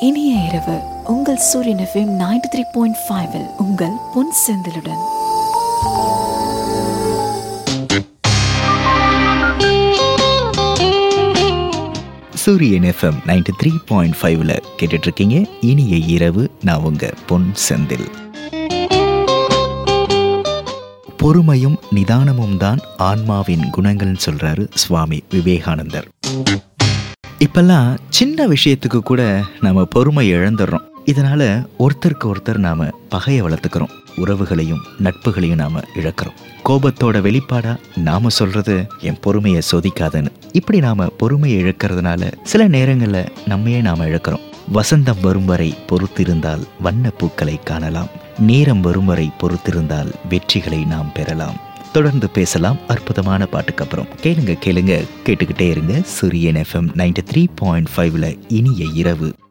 இனிய இரவு உங்கள் Suryan FM ninety three point five உங்கள் பொன் செந்திலுடன் சூரியன் எஃப்எம் நைன்டி த்ரீ பாயிண்ட் ஃபைவ்ல கேட்டுட்டு இருக்கீங்க இனிய இரவு நான் உங்க பொன் செந்தில் பொறுமையும் நிதானமும் தான் ஆன்மாவின் குணங்கள்னு சொல்றாரு சுவாமி விவேகானந்தர் இப்பெல்லாம் சின்ன விஷயத்துக்கு கூட நம்ம பொறுமை இழந்துடுறோம் இதனால ஒருத்தருக்கு ஒருத்தர் நாம பகையை வளர்த்துக்கிறோம் உறவுகளையும் நட்புகளையும் நாம இழக்கிறோம் கோபத்தோட வெளிப்பாடா நாம சொல்றது என் பொறுமையை சோதிக்காதன்னு இப்படி நாம பொறுமையை இழக்கிறதுனால சில நேரங்கள்ல நம்மையே நாம இழக்கிறோம் வசந்தம் வரும் வரை பொறுத்திருந்தால் வண்ண பூக்களை காணலாம் நேரம் வரும் வரை பொறுத்திருந்தால் வெற்றிகளை நாம் பெறலாம் தொடர்ந்து பேசலாம் அற்புதமான பாட்டுக்கு அப்புறம் கேளுங்க கேளுங்க கேட்டுக்கிட்டே இருங்க சூரியன் எஃப்எம் நைன்டி த்ரீ பாயிண்ட் ஃபைவ்ல இனிய இரவு